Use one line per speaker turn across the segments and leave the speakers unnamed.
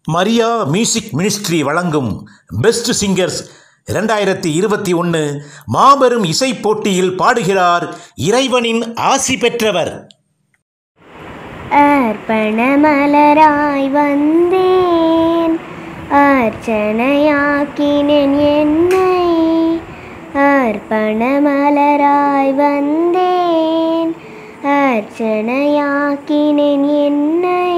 Maria music ministry வழங்கும் best singers இரண்டாயிரத்தி இருபத்தி ஒன்று மாபெரும் இசை போட்டியில் பாடுகிறார் இறைவனின் ஆசி பெற்றவர்
அர்ப்பண மலராய் வந்தேன் அர்ச்சனையாக்கினேன் என்னை அர்ப்பண மலராய் வந்தேன் அர்ச்சனையாக்கினேன் என்னை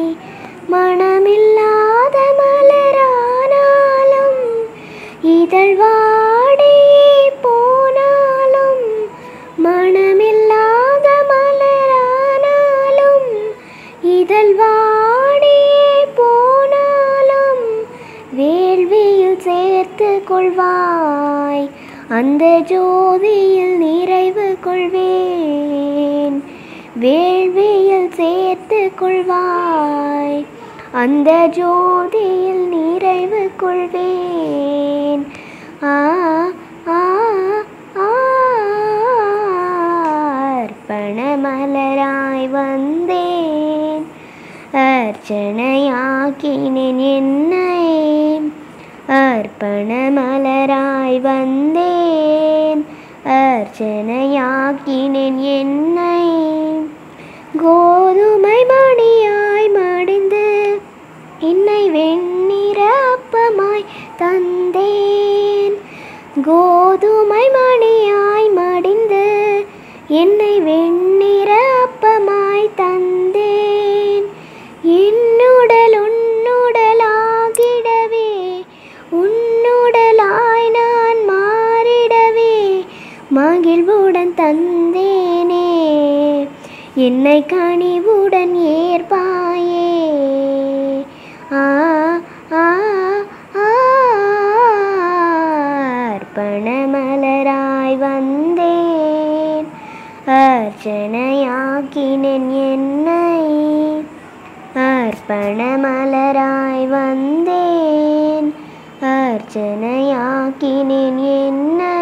மனமில்லாத மலரானாலும் இதழ் வாடியே போனாலும் மனமில்லாத மலரானாலும் இதழ் வாடியே போனாலும் வேள்வியில் சேர்த்து கொள்வாய் அந்த ஜோதியில் நிறைவு கொள்வேன் வேள்வியில் சேர்த்து கொள்வாய் அந்த ஜோதியில் நிறைவு கொள்வேன் ஆ ஆ ஆ அர்ப்பண மலராய் வந்தேன் அர்ச்சனையாக்கினேன் என்னை அர்ப்பண மலராய் வந்தேன் அர்ச்சனையாக்கினேன் என்னை கோதுமை மணியாய் மடிந்து என்னை வெண்ணிற அப்பமாய் தந்தேன் கோதுமை மணியாய் மடிந்து என்னை வெண்ணிற அப்பமாய் தந்தேன் என்னுடல் உன்னுடலாகிடவே உன்னுடலாய் நான் மாறிடவே மகிழ்வுடன் தந்தேனே என்னை கனிவுடன் ஏற்பாயே ஆ ஆ ஆ அர்ப்பண மலராய் வந்தேன் அர்ச்சனையாக்கினேன் என்னை அர்ப்பண மலராய் வந்தேன் அர்ச்சனையாக்கினேன் என்னை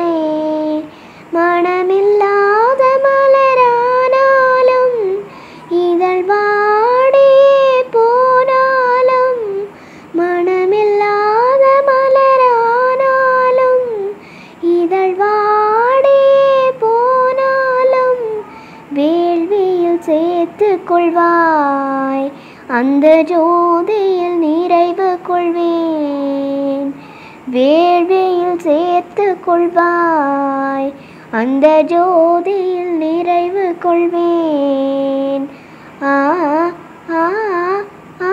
மனமில்லாத மலரானாலும் இதழ் வாடியே போனாலும் மனமில்லாத மலரானாலும் இதழ் வாடியே போனாலும் வேள்வியில் சேர்த்து கொள்வாய் அந்த ஜோதியில் நிறைவு கொள்வேன் வேள்வியில் சேர்த்து கொள்வாய் அந்த ஜோதியில் நிறைவு கொள்வேன் ஆ ஆ ஆ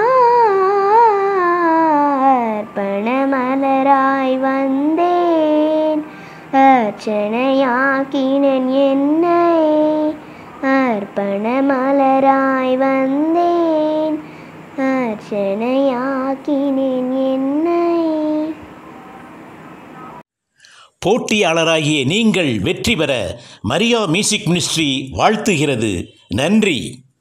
அர்ப்பண மலராய் வந்தேன் அர்ச்சனையாக்கினேன் என்னை அர்ப்பண மலராய் வந்தேன் அர்ச்சனையாக்கினேன் என்னை
போட்டியாளராகிய நீங்கள் வெற்றி பெற மரியா மியூசிக் மினிஸ்ட்ரி வாழ்த்துகிறது நன்றி